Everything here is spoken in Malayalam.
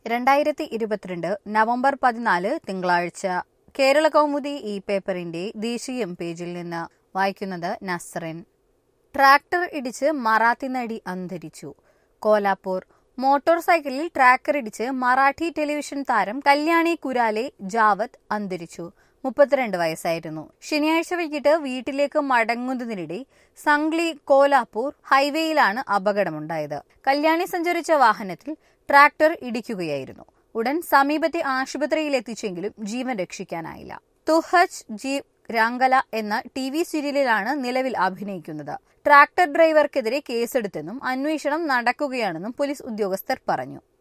രണ്ടായിരത്തി ഇരുപത്തിരണ്ട് നവംബർ പതിനാല് തിങ്കളാഴ്ച കേരള കൗമുദി ഈ പേപ്പറിന്റെ ദേശീയം പേജിൽ നിന്ന് വായിക്കുന്നത് നസ്റിൻ ട്രാക്ടർ ഇടിച്ച് മറാത്തി നടി അന്തരിച്ചു കോലാപ്പൂർ മോട്ടോർ സൈക്കിളിൽ ട്രാക്ടർ ഇടിച്ച് മറാഠി ടെലിവിഷൻ താരം കല്യാണി കുരാലെ ജാവത് അന്തരിച്ചു മുപ്പത്തിരണ്ട് വയസ്സായിരുന്നു ശനിയാഴ്ച വൈകിട്ട് വീട്ടിലേക്ക് മടങ്ങുന്നതിനിടെ സംഗ്ലി കോലാപ്പൂർ ഹൈവേയിലാണ് അപകടമുണ്ടായത് കല്യാണി സഞ്ചരിച്ച വാഹനത്തിൽ ട്രാക്ടർ ഇടിക്കുകയായിരുന്നു ഉടൻ സമീപത്തെ ആശുപത്രിയിൽ എത്തിച്ചെങ്കിലും ജീവൻ രക്ഷിക്കാനായില്ല തുഹജ് ജീവ് രാങ്കല എന്ന ടി വി സീരിയലിലാണ് നിലവിൽ അഭിനയിക്കുന്നത് ട്രാക്ടർ ഡ്രൈവർക്കെതിരെ കേസെടുത്തെന്നും അന്വേഷണം നടക്കുകയാണെന്നും പോലീസ് ഉദ്യോഗസ്ഥർ പറഞ്ഞു